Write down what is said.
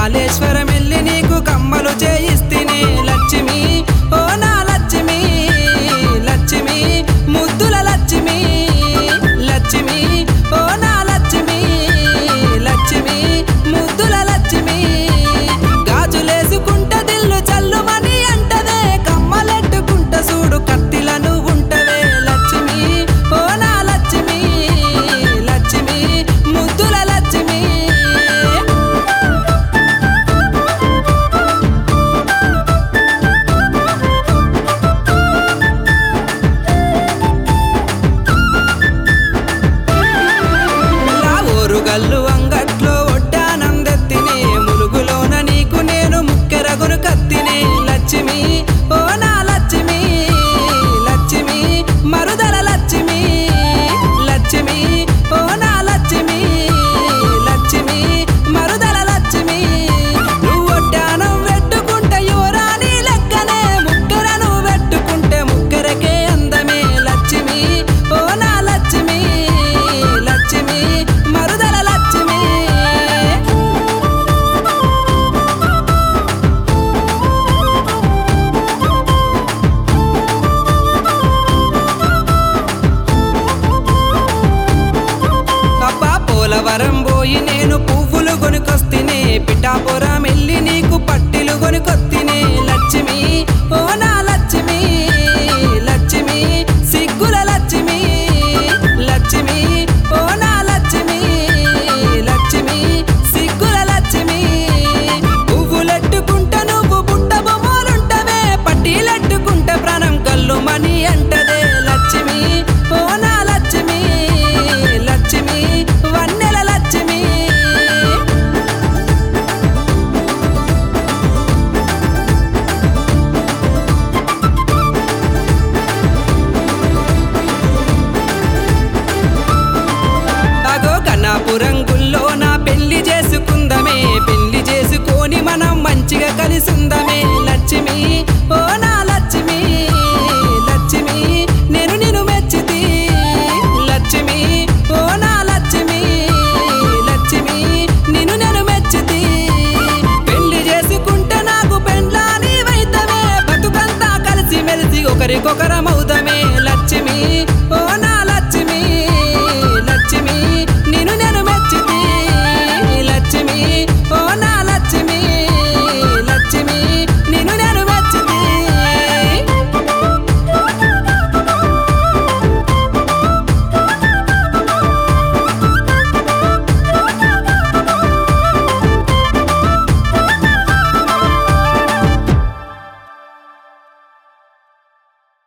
కాళేశ్వరం వెళ్ళి నీకు కమ్మలు చేయిస్తిని లక్ష్మి ఓ నా లక్ష్మి లక్ష్మి ముద్దుల లక్ష్మి లక్ష్మి ఓ నా లక్ష్మి లక్ష్మి ముద్దుల లక్ష్మి గాజులేసుకుంట దిల్లు చల్లుమని అంటదే కమ్మలెట్టుకుంట చూడు కత్తిలను ఉంటవే లక్ష్మి ఓ నా లక్ష్మి లక్ష్మి ముద్దుల లక్ష్మి నా ఊరుగల్లు అంగట్లో ఒడ్డానందెత్తినే ములుగులోన నీకు నేను ముక్కెరగును కత్తినే లక్ష్మి ఓ నా లక్ష్మి లక్ష్మి మరుదల లక్ష్మి లక్ష్మి ఓ నా లక్ష్మి లక్ష్మి మరుదల లక్ష్మి నువ్వు ఒడ్డానం పెట్టుకుంటే యువరాని లెక్కనే ముక్కెరను పెట్టుకుంటే ముక్కెరకే అందమే లక్ష్మి ఓ నా లక్ష్మి లక్ష్మి మరుదల లక్ష్మి అబ్బా పోలవరం పోయి నేను పువ్వులు కొనుకొస్తినే పిఠాపురం వెళ్ళి నీకు పట్టిలు కొనుకొత్తినే లక్ష్మి ఓ నా లక్ష్మి లక్ష్మి సిగ్గుల లక్ష్మి లక్ష్మి ఓ నా లక్ష్మి లక్ష్మి సిగ్గుల లక్ష్మి పువ్వులెట్టుకుంట నువ్వు పుట్ట బొమ్మలుంటవే పట్టీలెట్టుకుంట ప్రాణం కల్లు మని అంటదే లక్ష్మి ఓ నా లక్ష్మి లక్ష్మి వన్నెల లక్ష్మి అగో కన్నాపురం గుల్లో నా పెళ్లి చేసుకుందమే పెళ్లి చేసుకొని మనం మంచిగా కలిసుందమే లక్ష్మి ఓ నా లక్ష్మి లక్ష్మి నేను నిన్ను మెచ్చితి లక్ష్మి ఓ నా లక్ష్మి లక్ష్మి నిన్ను నేను మెచ్చితి పెళ్లి చేసుకుంటే నాకు పెండ్లాని వైతవే బతుకంతా కలిసి మెలిసి ఒకరికొకరం